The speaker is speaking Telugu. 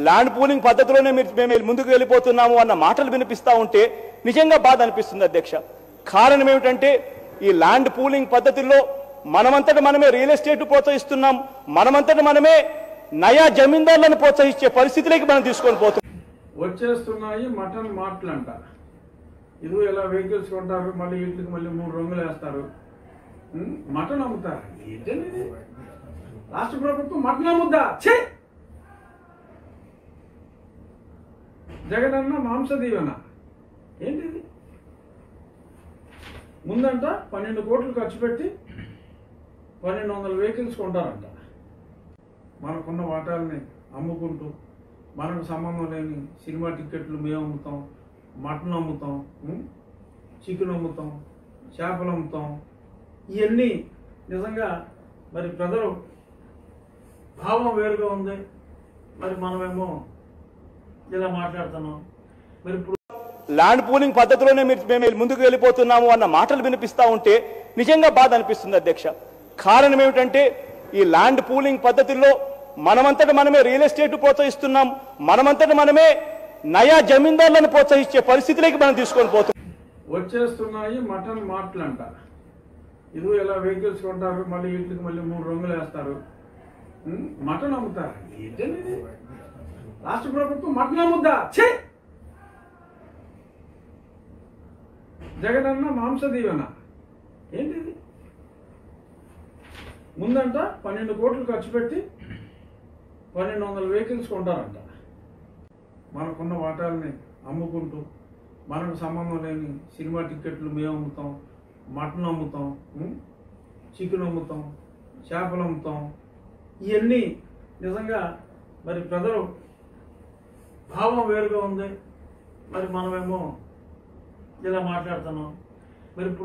ల్యాండ్ పూలింగ్ పద్ధతిలోనే మీరు మేము ముందుకు వెళ్ళిపోతున్నాము అన్న మాటలు వినిపిస్తా ఉంటే నిజంగా బాధ అనిపిస్తుంది అధ్యక్ష కారణం ఏమిటంటే ఈ ల్యాండ్ పూలింగ్ పద్ధతిలో మనమంతట మనమే రియల్ ఎస్టేట్ ప్రోత్సహిస్తున్నాం మనమంతట మనమే నయా జమీందారులను ప్రోత్సహించే పరిస్థితిలోకి మనం తీసుకొని పోతున్నాం వచ్చేస్తున్నాయి మటన్ మార్ట్లు అంట ఇది ఇలా వెహికల్స్ కొంటారు మళ్ళీ వీటికి మళ్ళీ మూడు రంగులు వేస్తారు ఉం? మటన్ అమ్ముతారు ఏంటండి ఇది? రాష్ట్ర ప్రభుత్వం మటన్ అమ్ముద్దా ఛే జగనన్న మాంస దీవెన ఏంటిది ముందంట పన్నెండు కోట్లు ఖర్చు పెట్టి పన్నెండు వందల వెహికల్స్ కొంటారంట మనకున్న వాటాలని అమ్ముకుంటూ మనకు సంబంధం లేని సినిమా టికెట్లు మేము అమ్ముతాం మటన్ అమ్ముతాం ఉం? చికెన్ అమ్ముతాం చేపలు అమ్ముతాం ఇవన్నీ నిజంగా మరి ప్రజలు భావం వేరుగా ఉంది మరి మనమేమో ఇలా మాట్లాడుతున్నాం మరి ఇప్పుడు ల్యాండ్ పూలింగ్ పద్ధతిలోనే మీరు మేము ముందుకు వెళ్ళిపోతున్నాము అన్న మాటలు వినిపిస్తా ఉంటే నిజంగా బాధ అనిపిస్తుంది అధ్యక్ష కారణం ఏమిటంటే ఈ ల్యాండ్ పూలింగ్ పద్ధతిలో మనమంతట మనమే రియల్ ఎస్టేట్ ప్రోత్సహిస్తున్నాం మనమంతట మనమే నయా జమీందారులను ప్రోత్సహించే పరిస్థితిలోకి మనం తీసుకొని పోతున్నాం వచ్చేస్తున్నాయి మటన్ మార్ట్లు అంట ఇది ఇలా వెహికల్స్ కొంటారు మళ్ళీ వీటికి మళ్ళీ మూడు రంగులు వేస్తారు ఉం? మటన్ అమ్ముతారు ఏంటండి ఇది? రాష్ట్ర ప్రభుత్వం మటన్ అమ్ముద్దా ఛే జగనన్న మాంస దీవెన ఏంటిది ముందంట పన్నెండు కోట్లు ఖర్చు పెట్టి పన్నెండు వందల వెహికల్స్ కొంటారంట మనకున్న వాటాలని అమ్ముకుంటూ మనకు సంబంధం లేని సినిమా టికెట్లు మేము అమ్ముతాం మటన్ అమ్ముతాం ఉం? చికెన్ అమ్ముతాం చేపలు అమ్ముతాం ఇవన్నీ నిజంగా మరి ప్రజలు భావం వేరుగా ఉంది మరి మనమేమో ఇలా మాట్లాడుతున్నాం మరి ఇప్పుడు